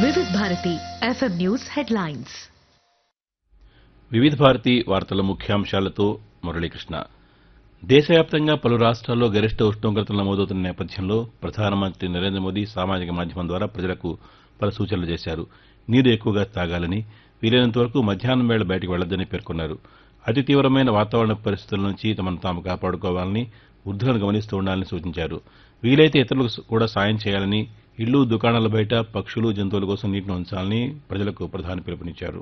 వివిధ Bharati FM news headlines వివిధ భారతి వార్తల ముఖ్యాంశాలతో మురళీకృష్ణ దేశవ్యాప్తంగా పలు రాష్ట్రాల్లో గరిష్ట ఉష్ణోగ్రతలు నమోదవుతున్న నేపథ్యంలో ప్రధానమంత్రి నరేంద్ర మోదీ సామాజిక మాధ్యమం ద్వారా ప్రజలకు పలు సూచనలు చేశారు నీరు ఎక్కువగా తాగాలని వీలైనంత వరకు మధ్యాహ్నం వేళ బయటకు వెళ్లొద్దని పేర్కొన్నారు అతి తీవ్రమైన వాతావరణ పరిస్థితుల నుంచి తమను తాము కాపాడుకోవాలని వృద్ధులను గమనిస్తూ ఉండాలని సూచించారు వీలైతే ఇతరులకు కూడా సాయం చేయాలని ఇళ్లు దుకాణాల బయట పక్షులు జంతువుల కోసం నీటిని ఉంచాలని ప్రజలకు ప్రధాని పిలుపునిచ్చారు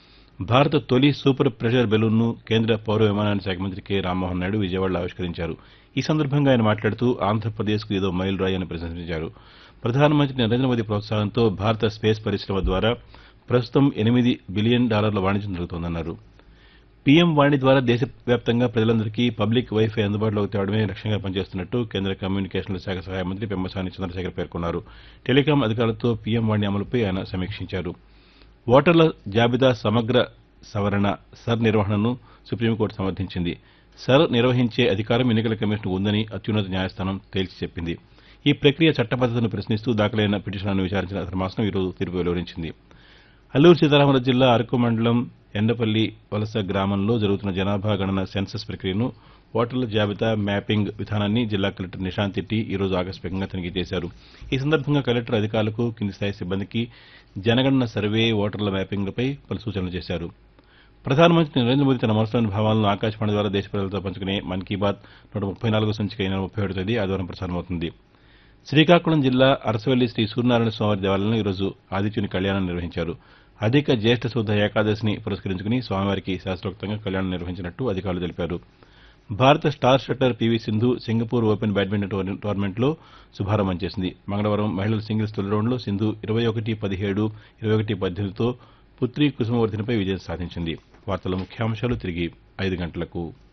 భారత తొలి సూపర్ ప్రెషర్ బెలూన్ను కేంద్ర పౌర విమానయాన శాఖ మంత్రి కె రామ్మోహన్ నాయుడు విజయవాడలో ఆవిష్కరించారు ఈ సందర్భంగా ఆయన మాట్లాడుతూ ఆంధ్రప్రదేశ్కు ఏదో మైలు రాయి అని ప్రశంసించారు ప్రధానమంత్రి నరేంద్ర మోదీ ప్రోత్సాహంతో భారత స్పేస్ పరిశ్రమ ద్వారా ప్రస్తుతం ఎనిమిది బిలియన్ డాలర్ల వాణిజ్యం జరుగుతోందన్నారు పీఎం వాణి ద్వారా దేశవ్యాప్తంగా ప్రజలందరికీ పబ్లిక్ వైఫై అందుబాటులోకి తేవడమే లక్ష్యంగా పనిచేస్తున్నట్టు కేంద్ర కమ్యూనికేషన్ల శాఖ సహాయ మంత్రి పెమ్మసాని చంద్రశేఖర్ పేర్కొన్నారు టెలికాం అధికారులతో పీఎం వాణి అమలుపై ఆయన సమీక్షించారు ఓటర్ల జాబితా సమగ్ర సవరణ సర్ నిర్వహణను సుప్రీంకోర్టు సమర్థించింది సర్ నిర్వహించే అధికారం ఎన్నికల కమిషన్కు ఉందని అత్యున్నత న్యాయస్థానం తేల్చి చెప్పింది ఈ ప్రక్రియ చట్టబద్దతను ప్రశ్నిస్తూ దాఖలైన పిటిషన్లను విచారించిన ధర్మాసనం ఈరోజు తీర్పు వెలువరించింది అల్లూరు సీతారామరాజు జిల్లా అరకు మండలం ఎండపల్లి వలస గ్రామంలో జరుగుతున్న జనాభా గణన సెన్సస్ ప్రక్రియను ఓటర్ల జాబితా మ్యాపింగ్ విధానాన్ని జిల్లా కలెక్టర్ నిశాంత్ టి ఈ రోజు ఆకస్మికంగా తనిఖీ చేశారు ఈ సందర్భంగా కలెక్టర్ అధికారులకు కింది స్థాయి సిబ్బందికి జనగణన సర్వే ఓటర్ల మ్యాపింగ్లపై పలు సూచనలు చేశారు ప్రధానమంత్రి నరేంద్ర మోదీ తన మనసులోని భావాలను ఆకాశవాణి ద్వారా దేశ ప్రజలతో పంచుకునే మన్ కీ బాత్ నూట ముప్పై నాలుగో సంచిక ఈ నెల ముప్పై ఏడు తేదీ ఆదివారం ప్రసారమవుతుంది శ్రీకాకుళం జిల్లా అరసవల్లి శ్రీ సూర్యనారాయణ స్వామివారి దేవాలయంలో ఈరోజు ఆదిత్యుని కళ్యాణం నిర్వహించారు అధిక జ్యేష్ఠ శుద్ధ ఏకాదశిని పురస్కరించుకుని స్వామివారికి శాస్త్రోక్తంగా కళ్యాణం నిర్వహించినట్టు అధికారులు తెలిపారు భారత star shuttler PV Sindhu Singapore open badminton టోర్న- టోర్నమెంట్లో శుభారంభం చేసింది మంగళవారం మహిళల సింగిల్స్ తొలి రౌండ్లో సింధు ఇరవై ఒకటి పదిహేడు ఇరవై ఒకటి పద్దెనిమిదితో పుత్రి కుసుమవర్ధినిపై విజయం సాధించింది వార్తల ముఖ్యాంశాలు తిరిగి ఐదు గంటలకు